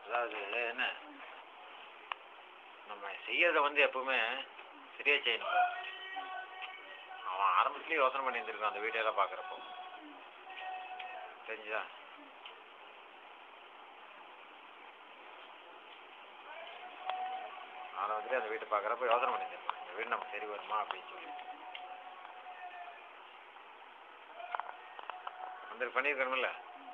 அதாவது என்ன நம்ம செய்யறத வந்து எப்பவுமே சரியா செய்யணும் அவன் ஆரம்பத்துலயே யோசனை பண்ணி இருந்திருக்கான் அந்த வீடியோ எல்லாம் பாக்குறப்போ தெரிஞ்சுதா ஆரம்பத்துலயே அந்த வீட்டை பாக்குறப்ப யோசனை பண்ணி இருந்திருக்கான் இந்த வீடு நமக்கு சரி வருமா அப்படின்னு சொல்லி வந்து பண்ணியிருக்கணும்ல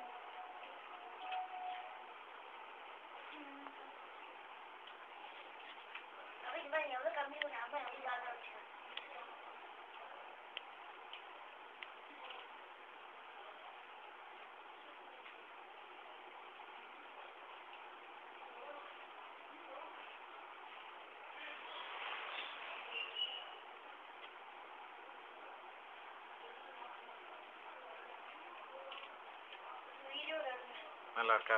நல்லா இருக்கா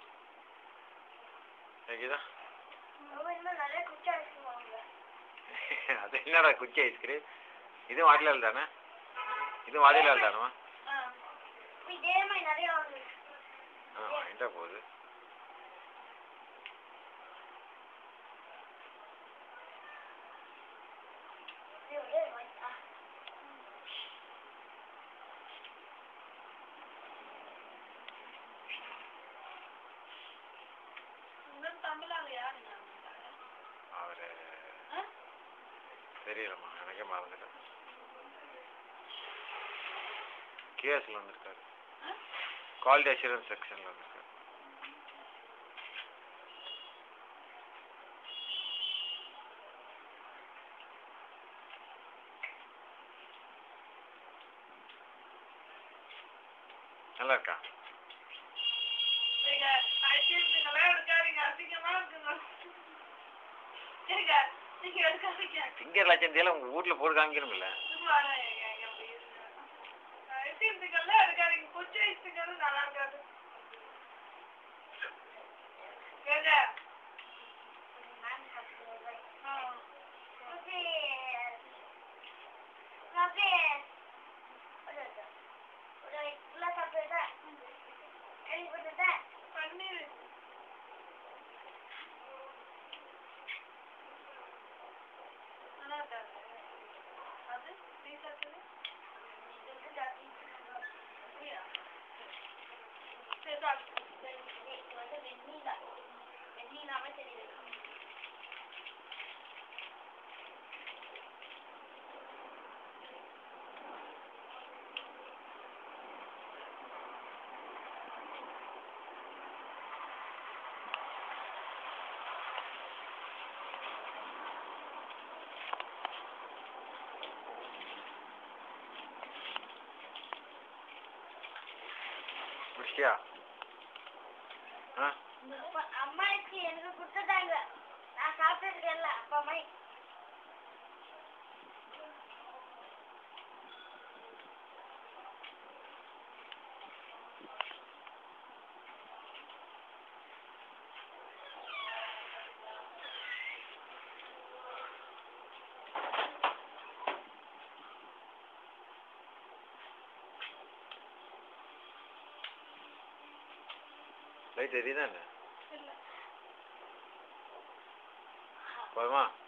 கேக்குதா அது என்னடா குச்சி ஐஸ்கிரீம் இதுவும் வாடிலால் தானே இதுவும் வாடிலால் தானேமா இதே மாதிரி நிறைய வாங்குது ஆ வாங்கிட்டா போகுது இதே ஒரே வாங்கிட்டா. அவரு தெரியலம்மா எனக்கே மறந்துட்டேன் கேஎஸ்ல வந்திருக்காரு குவாலிட்டி அஷூரன்ஸ் செக்ஷன்ல வந்திருக்காரு நல்லா இருக்கா திங்கர் லட்சம் உங்க வீட்ல போட்டு காமிக்கணும்ல முடிச்சியா ஆ அம்மாக்கு எனக்கு கொடுத்துட்டாங்க நான் சாப்பிட்டுருக்கேன்ல அப்பா அம்மா லைட் எரியுதா என்ன போதுமா